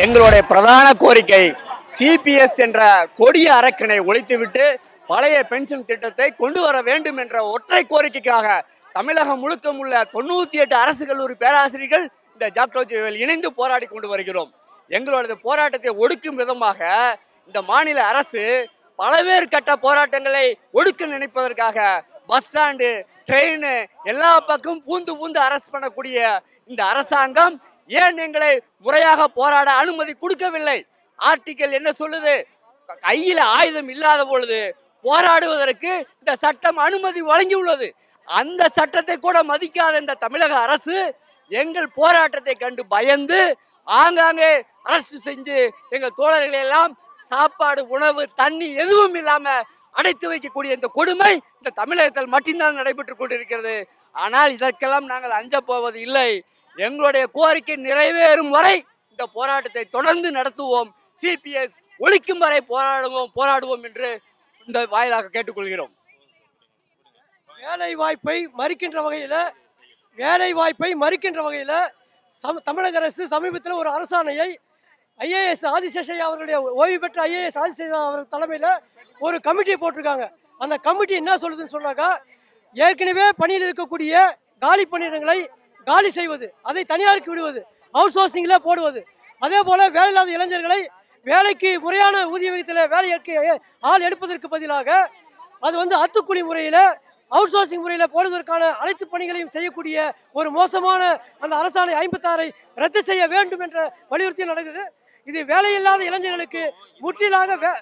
எங்களுடைய பிரதான கோரிக்கை சிபிஎஸ் என்ற கொடிய அரக்கினை ஒழித்துவிட்டு பழைய பென்ஷன் திட்டத்தை கொண்டு வர வேண்டும் என்ற ஒற்றை கோரிக்கைக்காக தமிழகம் முழுக்க உள்ள தொண்ணூத்தி எட்டு அரசு கல்லூரி பேராசிரியர்கள் இந்த ஜாக்டோஜியில் இணைந்து போராடி கொண்டு வருகிறோம் எங்களோட போராட்டத்தை ஒடுக்கும் விதமாக இந்த மாநில அரசு பலவேறு கட்ட போராட்டங்களை ஒடுக்க நினைப்பதற்காக பஸ் ஸ்டாண்டு ட்ரெயின் எல்லா பக்கம் பூந்து பூந்து அரஸ்ட் பண்ணக்கூடிய இந்த அரசாங்கம் ஏன் எங்களை முறையாக போராட அனுமதி கொடுக்கவில்லை ஆர்டிக்கல் என்ன சொல்லுது க- கையில ஆயுதம் இல்லாத பொழுது போராடுவதற்கு இந்த சட்டம் அனுமதி வழங்கியுள்ளது அந்த சட்டத்தை கூட மதிக்காத இந்த தமிழக அரசு எங்கள் போராட்டத்தை கண்டு பயந்து ஆங்காங்கே அரசு செஞ்சு எங்கள் தோழர்களை எல்லாம் சாப்பாடு உணவு தண்ணி எதுவும் இல்லாம அடைத்து வைக்கக்கூடிய இந்த கொடுமை இந்த தமிழகத்தில் மட்டும்தான் நடைபெற்றுக் கொண்டிருக்கிறது ஆனால் இதற்கெல்லாம் நாங்கள் அஞ்ச போவது இல்லை எங்களுடைய கோரிக்கை நிறைவேறும் வரை இந்த போராட்டத்தை தொடர்ந்து நடத்துவோம் சிபிஎஸ் ஒழிக்கும் வரை போராடுவோம் போராடுவோம் என்று இந்த வாயிலாக கேட்டுக்கொள்கிறோம் வேலை வாய்ப்பை மறுக்கின்ற வகையில் வேலை வாய்ப்பை மறுக்கின்ற வகையில் சம தமிழக அரசு சமீபத்தில் ஒரு அரசாணையை ஐஏஎஸ் ஆதிசேஷையா அவர்களுடைய ஓய்வு பெற்ற ஐஏஎஸ் ஆதிசேஷா அவர் தலைமையில் ஒரு கமிட்டியை போட்டிருக்காங்க அந்த கமிட்டி என்ன சொல்லுதுன்னு சொன்னாக்கா ஏற்கனவே பணியில் இருக்கக்கூடிய காலி பணியிடங்களை காலி செய்வது அதை தனியாருக்கு விடுவது அவுட் சோர்சிங்கில் போடுவது அதே போல் வேலையில்லாத இளைஞர்களை வேலைக்கு முறையான ஊதிய விகிதத்தில் வேலை ஏற்க ஆள் எடுப்பதற்கு பதிலாக அது வந்து அத்துக்கூலி முறையில் அவுட் சோர்சிங் முறையில் போடுவதற்கான அனைத்து பணிகளையும் செய்யக்கூடிய ஒரு மோசமான அந்த அரசாணை ஐம்பத்தாறை ரத்து செய்ய வேண்டும் என்ற வலியுறுத்தி நடக்குது இது வேலையில்லாத இளைஞர்களுக்கு முற்றிலாக வே-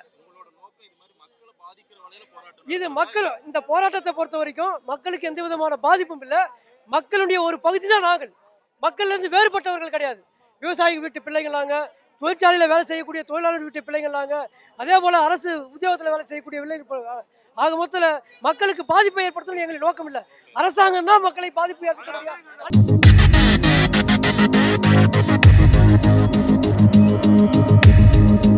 இது மக்கள் இந்த போராட்டத்தை பொறுத்த வரைக்கும் மக்களுக்கு எந்த விதமான பாதிப்பும் இல்லை மக்களுடைய ஒரு பகுதி தான் நாங்கள் மக்கள்ல இருந்து வேறுபட்டவர்கள் கிடையாது விவசாயி வீட்டு பிள்ளைங்களாங்க தொழிற்சாலையில் வேலை செய்யக்கூடிய தொழிலாளர் வீட்டு பிள்ளைங்களாங்க அதே போல் அரசு உத்தியோகத்தில் வேலை செய்யக்கூடிய பிள்ளைங்க ஆக மொத்தத்தில் மக்களுக்கு பாதிப்பை ஏற்படுத்தணும் எங்களுக்கு நோக்கம் இல்லை அரசாங்கம் தான் மக்களை பாதிப்பு ஏற்படுத்த முடியும்